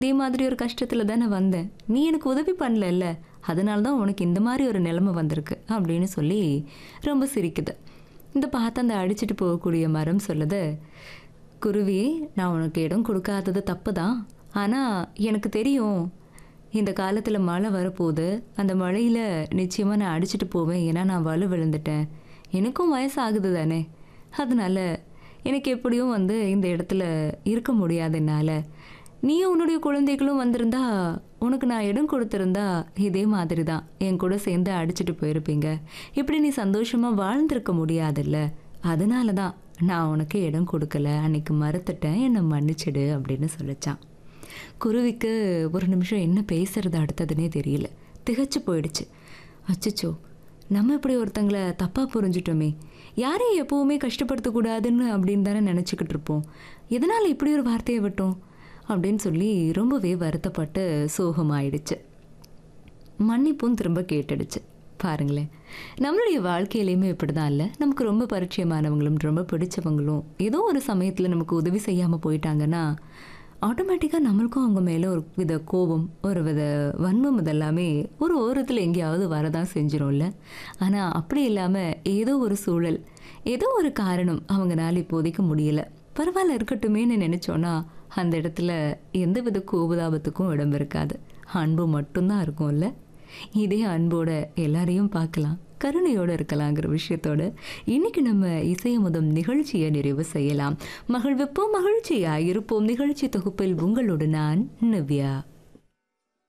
இதே மாதிரி ஒரு கஷ்டத்தில் தானே வந்தேன் நீ எனக்கு உதவி பண்ணலல்ல அதனால தான் உனக்கு இந்த மாதிரி ஒரு நிலைமை வந்திருக்கு அப்படின்னு சொல்லி ரொம்ப சிரிக்குது இந்த பார்த்து அந்த அடிச்சிட்டு போகக்கூடிய மரம் சொல்லுது குருவி நான் உனக்கு இடம் கொடுக்காதது தப்பு தான் ஆனால் எனக்கு தெரியும் இந்த காலத்தில் மழை வரப்போகுது அந்த மழையில் நிச்சயமாக நான் அடிச்சிட்டு போவேன் ஏன்னா நான் வலு விழுந்துட்டேன் எனக்கும் வயசாகுது தானே அதனால எனக்கு எப்படியும் வந்து இந்த இடத்துல இருக்க முடியாது என்னால் நீயும் உன்னுடைய குழந்தைகளும் வந்திருந்தா உனக்கு நான் இடம் கொடுத்துருந்தா இதே மாதிரி தான் என் கூட சேர்ந்து அடிச்சிட்டு போயிருப்பீங்க இப்படி நீ சந்தோஷமாக வாழ்ந்திருக்க முடியாதுல்ல அதனால தான் நான் உனக்கு இடம் கொடுக்கல அன்னைக்கு மறுத்துட்டேன் என்னை மன்னிச்சிடு அப்படின்னு சொல்லிச்சான் குருவிக்கு ஒரு நிமிஷம் என்ன பேசுறது அடுத்ததுனே தெரியல திகைச்சு போயிடுச்சு அச்சச்சோ நம்ம இப்படி ஒருத்தங்களை தப்பாக புரிஞ்சிட்டோமே யாரையும் எப்போவுமே கஷ்டப்படுத்தக்கூடாதுன்னு அப்படின்னு தானே நினச்சிக்கிட்டு இருப்போம் எதனால் இப்படி ஒரு வார்த்தையை விட்டோம் அப்படின்னு சொல்லி ரொம்பவே வருத்தப்பட்டு சோகமாயிடுச்சு மன்னிப்பும் திரும்ப கேட்டுடுச்சு பாருங்களேன் நம்மளுடைய வாழ்க்கையிலையுமே இப்படி தான் இல்லை நமக்கு ரொம்ப பரிச்சயமானவங்களும் ரொம்ப பிடிச்சவங்களும் ஏதோ ஒரு சமயத்தில் நமக்கு உதவி செய்யாமல் போயிட்டாங்கன்னா ஆட்டோமேட்டிக்காக நம்மளுக்கும் அவங்க மேலே ஒரு வித கோபம் ஒரு வித வன்மம் இதெல்லாமே ஒரு ஓரத்தில் எங்கேயாவது வரதான் செஞ்சிடும்ல ஆனால் அப்படி இல்லாமல் ஏதோ ஒரு சூழல் ஏதோ ஒரு காரணம் அவங்கனால இப்போதைக்கு முடியல பரவாயில்ல இருக்கட்டுமேன்னு நினச்சோன்னா அந்த இடத்துல எந்த வித கோபதாபத்துக்கும் இடம் இருக்காது அன்பு மட்டும்தான் இருக்கும்ல இதே அன்போட எல்லாரையும் பார்க்கலாம் கருணையோடு இருக்கலாங்கிற விஷயத்தோட இன்னைக்கு நம்ம இசையமுதம் நிகழ்ச்சியை நிறைவு செய்யலாம் மகிழ்விப்போம் மகிழ்ச்சியா இருப்போம் நிகழ்ச்சி தொகுப்பில் உங்களோடு நான் நவ்யா